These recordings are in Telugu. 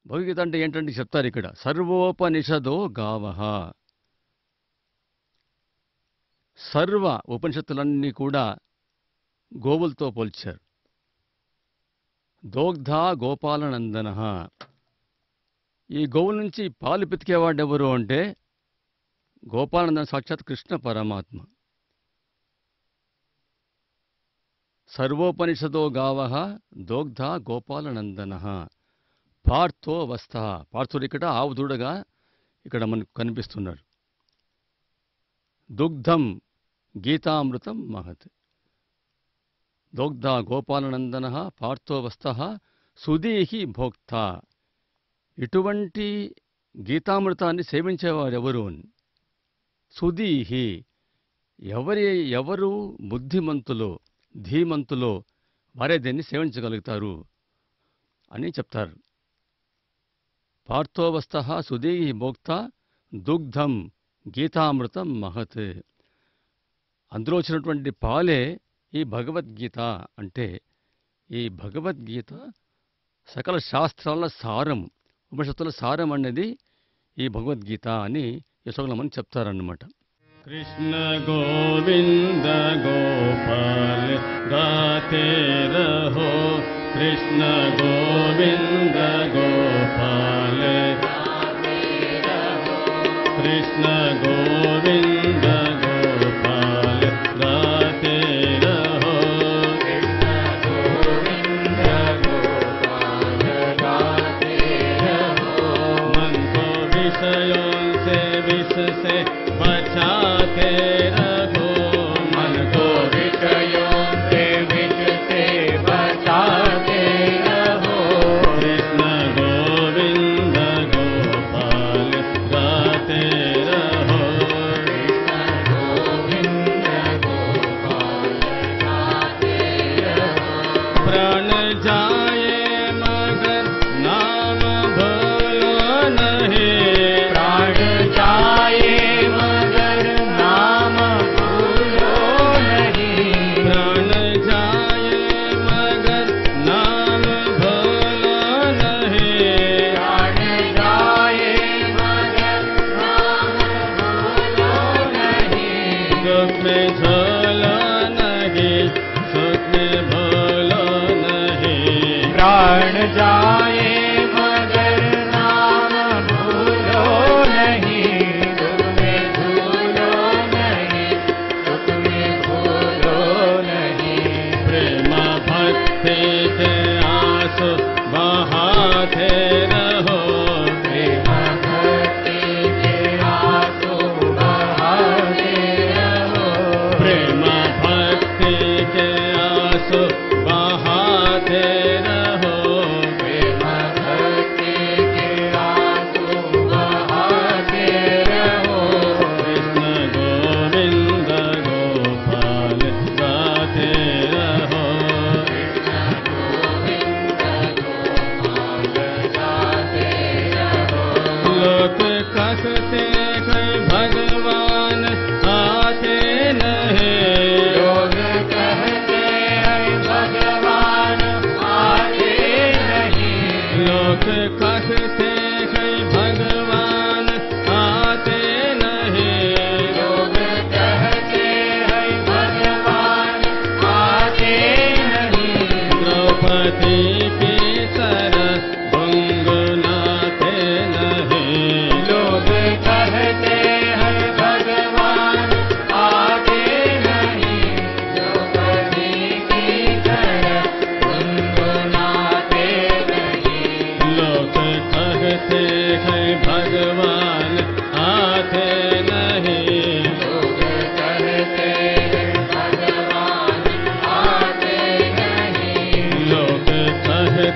భగవద్గీత అంటే ఏంటంటే చెప్తారు ఇక్కడ సర్వోపనిషదో గావహ సర్వ ఉపనిషత్తులన్నీ కూడా గోవులతో పోల్చారు దోగ్ధ గోపాలనందన ఈ గోవుల నుంచి పాలు పితికేవాడెవరు అంటే గోపాలనందన సాక్షాత్ కృష్ణ పరమాత్మ సర్వోపనిషదో గావ దోగ్ధ గోపాలనందన పార్థో వస్థ పార్థుడు ఇక్కడ ఆవు దూడగా ఇక్కడ మనకు కనిపిస్తున్నాడు దుగ్ధం గీతామృతం మహత్ దోగ్ధ గోపాలనందన పార్థోవస్థ సుదీహి భోక్త ఇటువంటి గీతామృతాన్ని సేవించేవారెవరు సుదీహి ఎవరి ఎవరు బుద్ధిమంతులో ధీమంతులో వారే దీన్ని సేవించగలుగుతారు అని చెప్తారు పార్థోవస్థ సుదీహి భోక్త దుగ్ధం గీతామృతం మహత్ అందులో వచ్చినటువంటి పాలే ఈ భగవద్గీత అంటే ఈ భగవద్గీత సకల శాస్త్రాల సారం ఉపనిషత్తుల సారం అనేది ఈ భగవద్గీత అని యశోగలమని చెప్తారన్నమాట कृष्ण गोविन्द गोपाल गाते रहो कृष्ण गोविन्द गोपाल कृष्ण गोविन्द गोपाल गाते रहो मन को विषयों से विष से बचाते रहो मन को विषयों से विष से बचाते रहो कृष्ण गोविंद गोपाल गाते रहो प्राण जाए मगर नाम भूलो नहीं प्राण जाए मगर नाम भूलो नहीं प्राण जाए मगर नाम भूलो नहीं प्राण जाए मगर नाम भूलो नहीं सुख में झोलो नहीं सुख में भूलो नहीं प्राण जाए मगर नाम भूलो नहीं दुख में भूलो नहीं सुख में भूलो नहीं प्रेम भक्ति के आंसू बहाते रहो प्रेम भक्ति के आंसू बहाते रहो प्रेम भक्ति के आंसू बहाते रहो प्रेम भक्ति के आंसू बहाते रहो कृष्ण गोविंद गोपाल गाते रहो लोक कसते कई भगवान आते नहीं लोग कहते हैं भगवान आते नहीं लोक कसते कई भगवान आते नहीं लोग कहते हैं भगवान आते नहीं द्रौपदी की तरह गुनगुनाते नहीं लोग कहते हैं भगवान आते नहीं द्रौपदी की तरह गुनगुनाते नहीं लोक कहते हैं भगवान आते नहीं लोग कहते हैं भगवान आते नहीं लोक कहते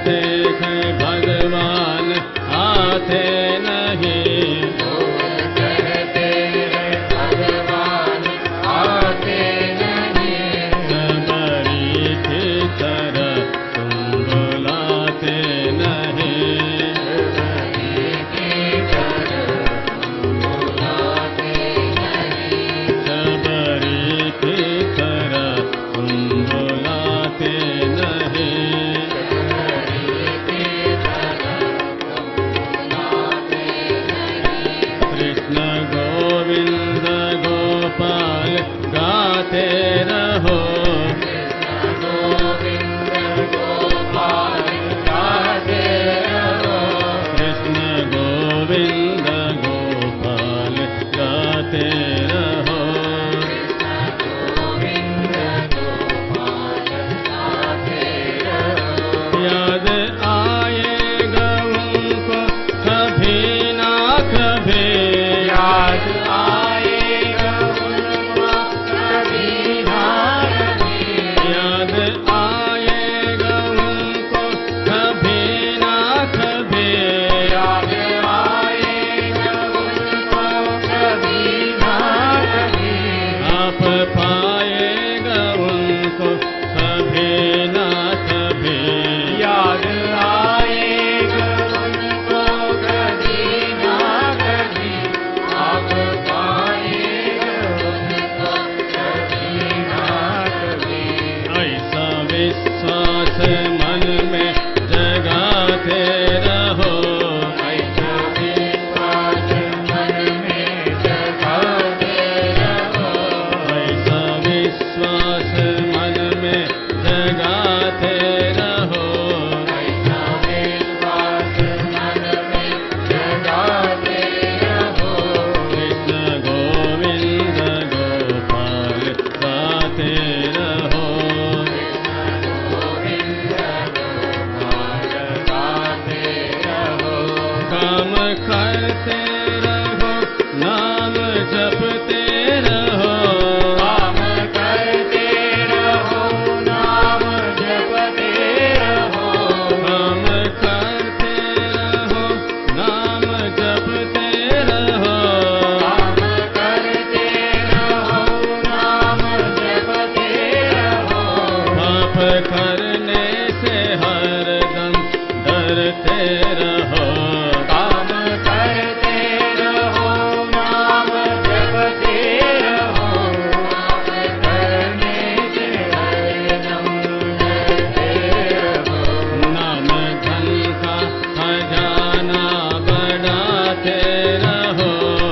करते रहो नाम जपते रहो काम करते रहो नाम जपते रहो काम करते रहो नाम जपते रहो काम करते रहो नाम जपते रहो पाप करने से हरदम डरते रहो काम करते रहो नाम जपते रहो काम करने से हरदम डरते रहो नाम धन का खजाना बढ़ाते रहो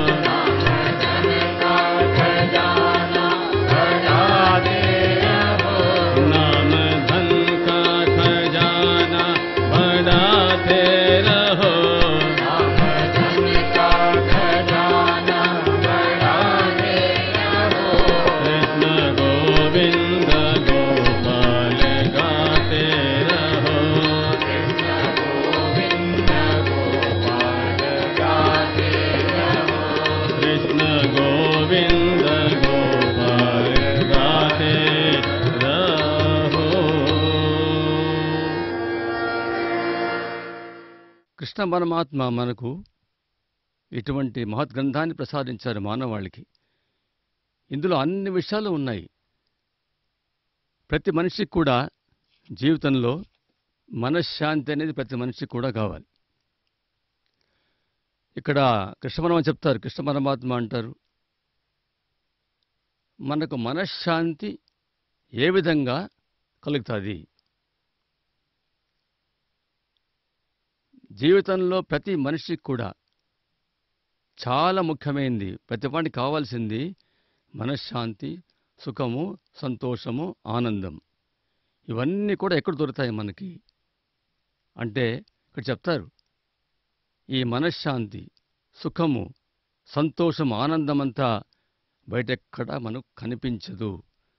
का खजाना बढ़ाते रहो नाम धन का खजाना बढ़ाते रहो नाम धन का खजाना बढ़ाते रहो कृष्ण गोविंद गोपाल गाते रहो गोविंद गोपाल गाते रहो कृष्ण गोविंद गोपाल गाते रहो కృష్ణ పరమాత్మ మనకు ఇటువంటి మహత్ గ్రంథాన్ని ప్రసాదించారు మానవాళికి ఇందులో అన్ని విషయాలు ఉన్నాయి ప్రతి మనిషికి కూడా జీవితంలో మనశ్శాంతి అనేది ప్రతి మనిషికి కూడా కావాలి ఇక్కడ కృష్ణ పరమాత్మ చెప్తారు కృష్ణ పరమాత్మ అంటారు మనకు మనశ్శాంతి ఏ విధంగా కలుగుతుంది జీవితంలో ప్రతి మనిషికి కూడా చాలా ముఖ్యమైనది ప్రతి వాడికి కావాల్సింది మనశ్శాంతి సుఖము సంతోషము ఆనందం ఇవన్నీ కూడా ఎక్కడ దొరుకుతాయి మనకి అంటే ఇక్కడ చెప్తారు ఈ మనశ్శాంతి సుఖము సంతోషం ఆనందం అంతా బయటెక్కడ మనకు కనిపించదు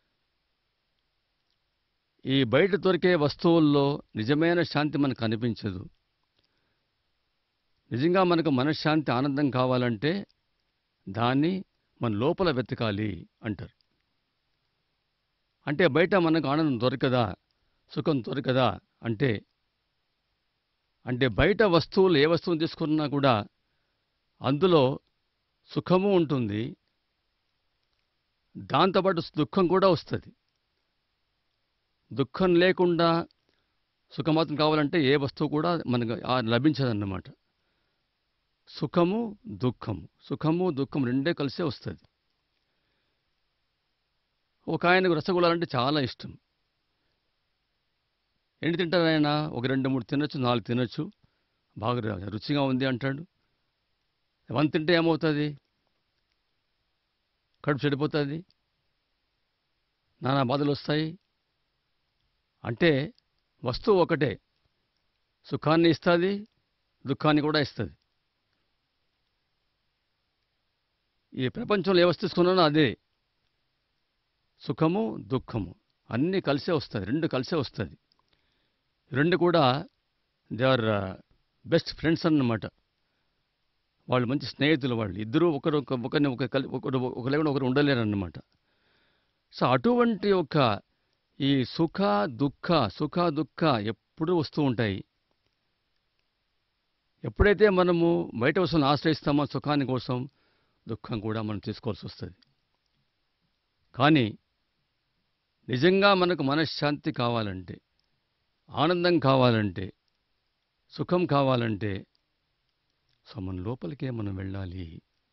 ఈ బయట దొరికే వస్తువుల్లో నిజమైన శాంతి మనకు కనిపించదు నిజంగా మనకు మనశ్శాంతి ఆనందం కావాలంటే దాన్ని మన లోపల వెతకాలి అంటారు అంటే బయట మనకు ఆనందం దొరకదా సుఖం దొరకదా అంటే అంటే బయట వస్తువులు ఏ వస్తువుని తీసుకున్నా కూడా అందులో సుఖము ఉంటుంది దాంతోపాటు దుఃఖం కూడా వస్తుంది దుఃఖం లేకుండా సుఖమాత్రం కావాలంటే ఏ వస్తువు కూడా మనకు ఆ లభించదన్నమాట సుఖము దుఃఖము సుఖము దుఃఖం రెండే కలిసే వస్తుంది ఒక ఆయనకు రసగుల్లాలు అంటే చాలా ఇష్టం ఏంటి తింటారు ఆయన ఒక రెండు మూడు తినొచ్చు నాలుగు తినొచ్చు బాగా రు- రుచిగా ఉంది అంటాడు వన్ తింటే ఏమవుతుంది కడుపు చెడిపోతుంది నానా బాధలు వస్తాయి అంటే వస్తువు ఒకటే సుఖాన్ని ఇస్తుంది దుఃఖాన్ని కూడా ఇస్తుంది ఈ ప్రపంచంలో ఏ వస్తువు తీసుకున్నానో అదే సుఖము దుఃఖము అన్నీ కలిసే వస్తుంది రెండు కలిసే వస్తుంది రెండు కూడా దే ఆర్ బెస్ట్ ఫ్రెండ్స్ అన్నమాట వాళ్ళు మంచి స్నేహితులు వాళ్ళు ఇద్దరు ఒకరు ఒక- ఒకరిని ఒక కలి ఒకరు ఒక లేకుండా ఒకరు ఉండలేరు అన్నమాట సో అటువంటి ఒక ఈ సుఖ దుఃఖ సుఖ దుఃఖ ఎప్పుడూ వస్తూ ఉంటాయి ఎప్పుడైతే మనము బయట వస్తువులను ఆశ్రయిస్తామో సుఖాని కోసం దుఃఖం కూడా మనం తీసుకోవాల్సి వస్తుంది కానీ నిజంగా మనకు మనశ్శాంతి కావాలంటే ఆనందం కావాలంటే సుఖం కావాలంటే సో మన లోపలికే మనం వెళ్ళాలి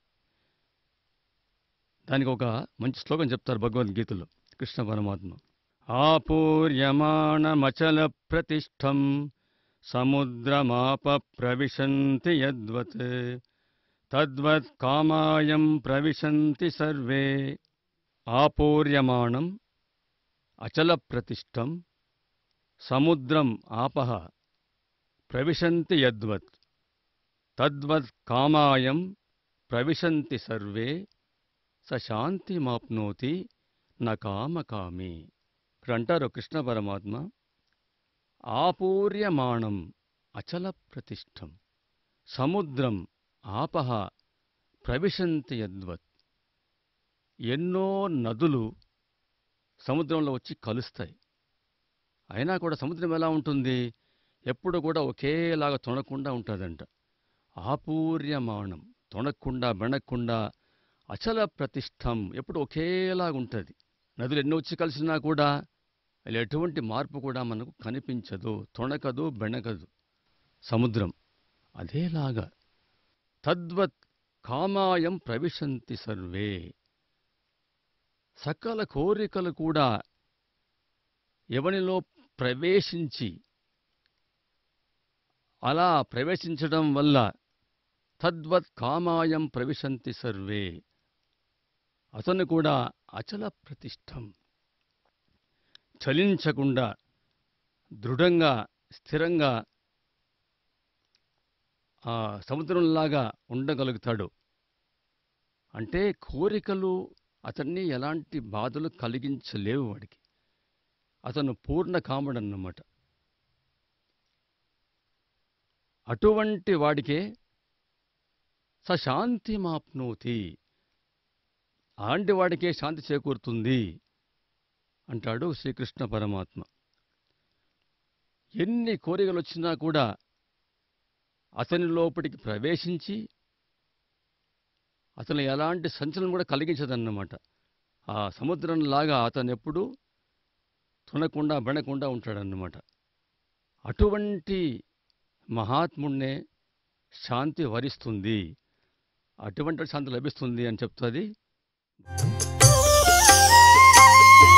దానికి ఒక మంచి శ్లోకం చెప్తారు భగవద్గీతలో కృష్ణ పరమాత్మ ఆపూర్యమాణమచల ప్రతిష్టం సముద్రమాప ప్రవిశంతి యద్వత్ తద్వత్ కామాయం ప్రవిశంతి సర్వే ఆపూర్యమాణం అచల ప్రతిష్టం సముద్రం ఆపః ప్రవిశంతి యద్వత్ తద్వత్ కామాయం ప్రవిశంతి సర్వే స శాంతిమాప్నోతి న కామకామి ఇక్కడ అంటారు కృష్ణ పరమాత్మ ఆపూర్యమాణం అచల ప్రతిష్టం సముద్రం ఆపహ ప్రవిశంతి యద్వత్ ఎన్నో నదులు సముద్రంలో వచ్చి కలుస్తాయి అయినా కూడా సముద్రం ఎలా ఉంటుంది ఎప్పుడు కూడా ఒకేలాగా తొణకుండా ఉంటుందంట ఆపూర్యమానం తొణక్కుండా బెణక్కుండా అచల ప్రతిష్టం ఎప్పుడు ఒకేలాగా ఉంటుంది నదులు ఎన్నో వచ్చి కలిసినా కూడా ఇలా ఎటువంటి మార్పు కూడా మనకు కనిపించదు తొణకదు బెణకదు సముద్రం అదేలాగా తద్వత్ కామాయం ప్రవిశంతి సర్వే సకల కోరికలు కూడా ఎవనిలో ప్రవేశించి అలా ప్రవేశించడం వల్ల తద్వత్ కామాయం ప్రవిశంతి సర్వే అతను కూడా అచల ప్రతిష్టం చలించకుండా దృఢంగా స్థిరంగా ఆ సముద్రంలాగా ఉండగలుగుతాడు అంటే కోరికలు అతన్ని ఎలాంటి బాధలు కలిగించలేవు వాడికి అతను పూర్ణ కాముడన్నమాట అటువంటి వాడికే సశాంతి మాప్నోతి అలాంటి వాడికే శాంతి చేకూరుతుంది అంటాడు శ్రీకృష్ణ పరమాత్మ ఎన్ని కోరికలు వచ్చినా కూడా అతని లోపలికి ప్రవేశించి అతను ఎలాంటి సంచలనం కూడా కలిగించదన్నమాట ఆ సముద్రంలాగా అతను ఎప్పుడూ తునకుండా బెణకుండా ఉంటాడన్నమాట అటువంటి మహాత్ముణ్ణే శాంతి వరిస్తుంది అటువంటి శాంతి లభిస్తుంది అని చెప్తుంది